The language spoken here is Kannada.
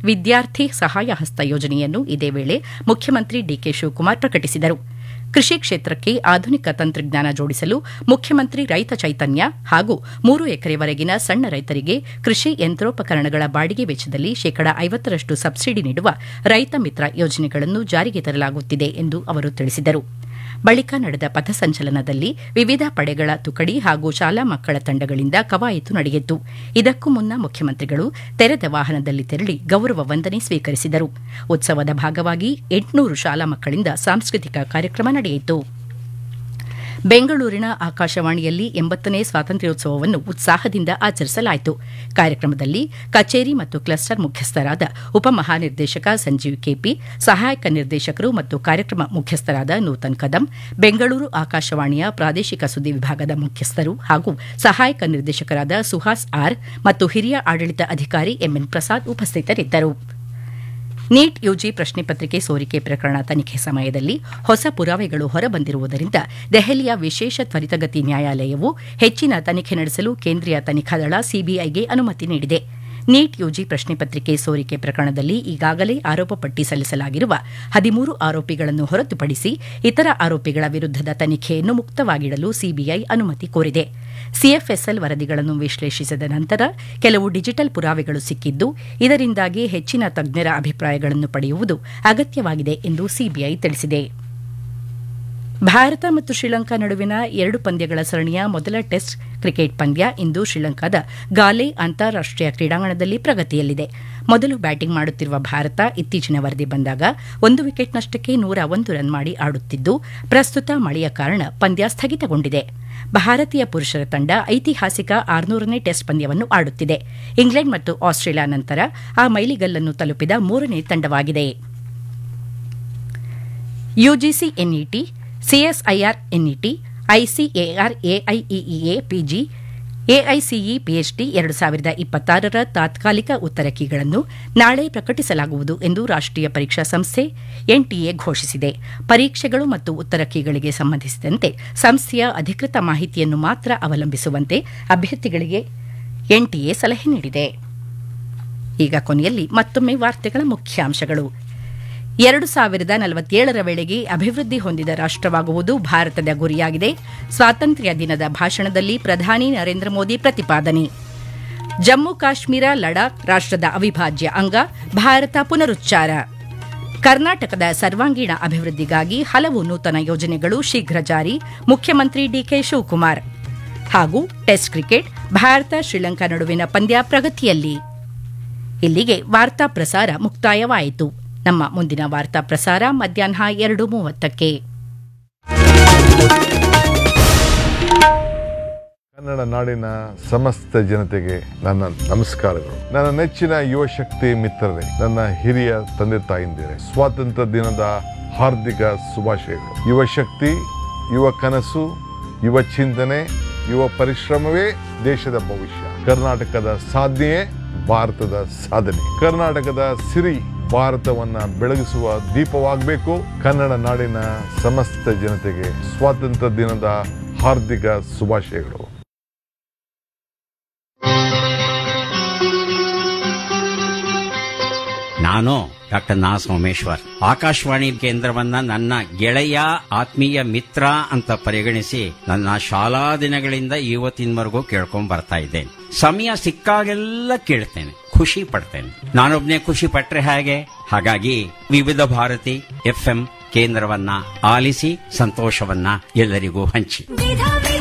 ವಿದ್ಯಾರ್ಥಿ ಸಹಾಯ ಹಸ್ತ ಯೋಜನೆಯನ್ನು ಇದೇ ವೇಳೆ ಮುಖ್ಯಮಂತ್ರಿ ಡಿಕೆ ಶಿವಕುಮಾರ್ ಪ್ರಕಟಿಸಿದರು ಕೃಷಿ ಕ್ಷೇತ್ರಕ್ಕೆ ಆಧುನಿಕ ತಂತ್ರಜ್ಞಾನ ಜೋಡಿಸಲು ಮುಖ್ಯಮಂತ್ರಿ ರೈತ ಚೈತನ್ಯ ಹಾಗೂ ಮೂರು ಎಕರೆವರೆಗಿನ ಸಣ್ಣ ರೈತರಿಗೆ ಕೃಷಿ ಯಂತ್ರೋಪಕರಣಗಳ ಬಾಡಿಗೆ ವೆಚ್ಚದಲ್ಲಿ ಶೇಕಡಾ ಐವತ್ತರಷ್ಟು ಸಬ್ಸಿಡಿ ನೀಡುವ ರೈತ ಮಿತ್ರ ಯೋಜನೆಗಳನ್ನು ಜಾರಿಗೆ ತರಲಾಗುತ್ತಿದೆ ಎಂದು ಅವರು ತಿಳಿಸಿದರು ಬಳಿಕ ನಡೆದ ಪಥಸಂಚಲನದಲ್ಲಿ ವಿವಿಧ ಪಡೆಗಳ ತುಕಡಿ ಹಾಗೂ ಶಾಲಾ ಮಕ್ಕಳ ತಂಡಗಳಿಂದ ಕವಾಯತು ನಡೆಯಿತು ಇದಕ್ಕೂ ಮುನ್ನ ಮುಖ್ಯಮಂತ್ರಿಗಳು ತೆರೆದ ವಾಹನದಲ್ಲಿ ತೆರಳಿ ಗೌರವ ವಂದನೆ ಸ್ವೀಕರಿಸಿದರು ಉತ್ಸವದ ಭಾಗವಾಗಿ ಎಂಟುನೂರು ಶಾಲಾ ಮಕ್ಕಳಿಂದ ಸಾಂಸ್ಕೃತಿಕ ಕಾರ್ಯಕ್ರಮ ನಡೆಯಿತು ಬೆಂಗಳೂರಿನ ಆಕಾಶವಾಣಿಯಲ್ಲಿ ಎಂಬತ್ತನೇ ಸ್ವಾತಂತ್ರ್ಯೋತ್ಸವವನ್ನು ಉತ್ಸಾಹದಿಂದ ಆಚರಿಸಲಾಯಿತು ಕಾರ್ಯಕ್ರಮದಲ್ಲಿ ಕಚೇರಿ ಮತ್ತು ಕ್ಲಸ್ಟರ್ ಮುಖ್ಯಸ್ಥರಾದ ಉಪಮಹಾನಿರ್ದೇಶಕ ಸಂಜೀವ್ ಕೆಪಿ ಸಹಾಯಕ ನಿರ್ದೇಶಕರು ಮತ್ತು ಕಾರ್ಯಕ್ರಮ ಮುಖ್ಯಸ್ಥರಾದ ನೂತನ್ ಕದಂ ಬೆಂಗಳೂರು ಆಕಾಶವಾಣಿಯ ಪ್ರಾದೇಶಿಕ ಸುದ್ದಿ ವಿಭಾಗದ ಮುಖ್ಯಸ್ಥರು ಹಾಗೂ ಸಹಾಯಕ ನಿರ್ದೇಶಕರಾದ ಸುಹಾಸ್ ಆರ್ ಮತ್ತು ಹಿರಿಯ ಆಡಳಿತ ಅಧಿಕಾರಿ ಎಂಎನ್ ಪ್ರಸಾದ್ ಉಪಸ್ಥಿತರಿದ್ದರು ನೀಟ್ ಯುಜಿ ಪ್ರಶ್ನೆ ಪತ್ರಿಕೆ ಸೋರಿಕೆ ಪ್ರಕರಣ ತನಿಖೆ ಸಮಯದಲ್ಲಿ ಹೊಸ ಪುರಾವೆಗಳು ಹೊರಬಂದಿರುವುದರಿಂದ ದೆಹಲಿಯ ವಿಶೇಷ ತ್ವರಿತಗತಿ ನ್ಯಾಯಾಲಯವು ಹೆಚ್ಚಿನ ತನಿಖೆ ನಡೆಸಲು ಕೇಂದ್ರೀಯ ತನಿಖಾ ದಳ ಸಿಬಿಐಗೆ ಅನುಮತಿ ನೀಡಿದೆ ನೀಟ್ ಯುಜಿ ಪ್ರಶ್ನೆ ಪತ್ರಿಕೆ ಸೋರಿಕೆ ಪ್ರಕರಣದಲ್ಲಿ ಈಗಾಗಲೇ ಆರೋಪ ಪಟ್ಟಿ ಸಲ್ಲಿಸಲಾಗಿರುವ ಹದಿಮೂರು ಆರೋಪಿಗಳನ್ನು ಹೊರತುಪಡಿಸಿ ಇತರ ಆರೋಪಿಗಳ ವಿರುದ್ದದ ತನಿಖೆಯನ್ನು ಮುಕ್ತವಾಗಿಡಲು ಸಿಬಿಐ ಅನುಮತಿ ಕೋರಿದೆ ಸಿಎಫ್ಎಸ್ಎಲ್ ವರದಿಗಳನ್ನು ವಿಶ್ಲೇಷಿಸಿದ ನಂತರ ಕೆಲವು ಡಿಜಿಟಲ್ ಪುರಾವೆಗಳು ಸಿಕ್ಕಿದ್ದು ಇದರಿಂದಾಗಿ ಹೆಚ್ಚಿನ ತಜ್ಞರ ಅಭಿಪ್ರಾಯಗಳನ್ನು ಪಡೆಯುವುದು ಅಗತ್ಯವಾಗಿದೆ ಎಂದು ಸಿಬಿಐ ತಿಳಿಸಿದೆ ಭಾರತ ಮತ್ತು ಶ್ರೀಲಂಕಾ ನಡುವಿನ ಎರಡು ಪಂದ್ಯಗಳ ಸರಣಿಯ ಮೊದಲ ಟೆಸ್ಟ್ ಕ್ರಿಕೆಟ್ ಪಂದ್ಯ ಇಂದು ಶ್ರೀಲಂಕಾದ ಗಾಲೆ ಅಂತಾರಾಷ್ಟೀಯ ಕ್ರೀಡಾಂಗಣದಲ್ಲಿ ಪ್ರಗತಿಯಲ್ಲಿದೆ ಮೊದಲು ಬ್ಯಾಟಿಂಗ್ ಮಾಡುತ್ತಿರುವ ಭಾರತ ಇತ್ತೀಚಿನ ವರದಿ ಬಂದಾಗ ಒಂದು ವಿಕೆಟ್ ನಷ್ಟಕ್ಕೆ ನೂರ ಒಂದು ರನ್ ಮಾಡಿ ಆಡುತ್ತಿದ್ದು ಪ್ರಸ್ತುತ ಮಳೆಯ ಕಾರಣ ಪಂದ್ಯ ಸ್ಥಗಿತಗೊಂಡಿದೆ ಭಾರತೀಯ ಪುರುಷರ ತಂಡ ಐತಿಹಾಸಿಕ ಆರ್ನೂರನೇ ಟೆಸ್ಟ್ ಪಂದ್ಯವನ್ನು ಆಡುತ್ತಿದೆ ಇಂಗ್ಲೆಂಡ್ ಮತ್ತು ಆಸ್ಟ್ರೇಲಿಯಾ ನಂತರ ಆ ಮೈಲಿಗಲ್ಲನ್ನು ತಲುಪಿದ ಮೂರನೇ ತಂಡವಾಗಿದೆ UGC NET CSIR NET ICAR AIEEA PG AICE PhD ಎರಡು ಸಾವಿರದ ಇಪ್ಪತ್ತಾರರ ತಾತ್ಕಾಲಿಕ ಉತ್ತರ ಕೀಗಳನ್ನು ನಾಳೆ ಪ್ರಕಟಿಸಲಾಗುವುದು ಎಂದು ರಾಷ್ಟೀಯ ಪರೀಕ್ಷಾ ಸಂಸ್ಥೆ ಎನ್ಟಿಎ ಘೋಷಿಸಿದೆ ಪರೀಕ್ಷೆಗಳು ಮತ್ತು ಉತ್ತರ ಕೀಗಳಿಗೆ ಸಂಬಂಧಿಸಿದಂತೆ ಸಂಸ್ಥೆಯ ಅಧಿಕೃತ ಮಾಹಿತಿಯನ್ನು ಮಾತ್ರ ಅವಲಂಬಿಸುವಂತೆ ಅಭ್ಯರ್ಥಿಗಳಿಗೆ ಎನ್ಟಿಎ ಸಲಹೆ ನೀಡಿದೆ ಈಗ ಕೊನೆಯಲ್ಲಿ ಮತ್ತೊಮ್ಮೆ ವಾರ್ತೆಗಳ ಮುಖ್ಯಾಂಶಗಳು ಎರಡು ಸಾವಿರದ ನಲವತ್ತೇಳರ ವೇಳೆಗೆ ಅಭಿವೃದ್ಧಿ ಹೊಂದಿದ ರಾಷ್ಟವಾಗುವುದು ಭಾರತದ ಗುರಿಯಾಗಿದೆ ಸ್ವಾತಂತ್ರ್ಯ ದಿನದ ಭಾಷಣದಲ್ಲಿ ಪ್ರಧಾನಿ ನರೇಂದ್ರ ಮೋದಿ ಪ್ರತಿಪಾದನೆ ಜಮ್ಮು ಕಾಶ್ಮೀರ ಲಡಾಖ್ ರಾಷ್ಟದ ಅವಿಭಾಜ್ಯ ಅಂಗ ಭಾರತ ಪುನರುಚ್ಚಾರ ಕರ್ನಾಟಕದ ಸರ್ವಾಂಗೀಣ ಅಭಿವೃದ್ಧಿಗಾಗಿ ಹಲವು ನೂತನ ಯೋಜನೆಗಳು ಶೀಘ್ರ ಜಾರಿ ಮುಖ್ಯಮಂತ್ರಿ ಡಿಕೆ ಶಿವಕುಮಾರ್ ಹಾಗೂ ಟೆಸ್ಟ್ ಕ್ರಿಕೆಟ್ ಭಾರತ ಶ್ರೀಲಂಕಾ ನಡುವಿನ ಪಂದ್ಯ ಪ್ರಗತಿಯಲ್ಲಿ ಇಲ್ಲಿಗೆ ವಾರ್ತಾ ಪ್ರಸಾರ ಮುಕ್ತಾಯವಾಯಿತು ನಮ್ಮ ಮುಂದಿನ ವಾರ್ತಾ ಪ್ರಸಾರ ಮಧ್ಯಾಹ್ನ ಎರಡು ಮೂವತ್ತಕ್ಕೆ ಕನ್ನಡ ನಾಡಿನ ಸಮಸ್ತ ಜನತೆಗೆ ನನ್ನ ನಮಸ್ಕಾರಗಳು ನನ್ನ ನೆಚ್ಚಿನ ಯುವ ಶಕ್ತಿ ಮಿತ್ರರೇ ನನ್ನ ಹಿರಿಯ ತಂದೆ ತಾಯಿಂದಿರೇ ಸ್ವಾತಂತ್ರ್ಯ ದಿನದ ಹಾರ್ದಿಕ ಶುಭಾಶಯಗಳು ಯುವ ಶಕ್ತಿ ಯುವ ಕನಸು ಯುವ ಚಿಂತನೆ ಯುವ ಪರಿಶ್ರಮವೇ ದೇಶದ ಭವಿಷ್ಯ ಕರ್ನಾಟಕದ ಸಾಧನೆಯೇ ಭಾರತದ ಸಾಧನೆ ಕರ್ನಾಟಕದ ಸಿರಿ ಭಾರತವನ್ನ ಬೆಳಗಿಸುವ ದೀಪವಾಗಬೇಕು ಕನ್ನಡ ನಾಡಿನ ಸಮಸ್ತ ಜನತೆಗೆ ಸ್ವಾತಂತ್ರ್ಯ ದಿನದ ಹಾರ್ದಿಕ ಶುಭಾಶಯಗಳು ನಾನು ಡಾಕ್ಟರ್ ನಾ ಸೋಮೇಶ್ವರ್ ಆಕಾಶವಾಣಿ ಕೇಂದ್ರವನ್ನ ನನ್ನ ಗೆಳೆಯ ಆತ್ಮೀಯ ಮಿತ್ರ ಅಂತ ಪರಿಗಣಿಸಿ ನನ್ನ ಶಾಲಾ ದಿನಗಳಿಂದ ಇವತ್ತಿನವರೆಗೂ ಕೇಳ್ಕೊಂಡ್ ಬರ್ತಾ ಇದ್ದೇನೆ ಸಮಯ ಸಿಕ್ಕಾಗೆಲ್ಲ ಕೇಳ್ತೇನೆ ಖುಷಿ ಪಡ್ತೇನೆ ನಾನೊಬ್ನೇ ಖುಷಿ ಪಟ್ರೆ ಹೇಗೆ ಹಾಗಾಗಿ ವಿವಿಧ ಭಾರತಿ ಎಫ್ಎಂ ಕೇಂದ್ರವನ್ನ ಆಲಿಸಿ ಸಂತೋಷವನ್ನ ಎಲ್ಲರಿಗೂ ಹಂಚಿ ವಿಧಾನ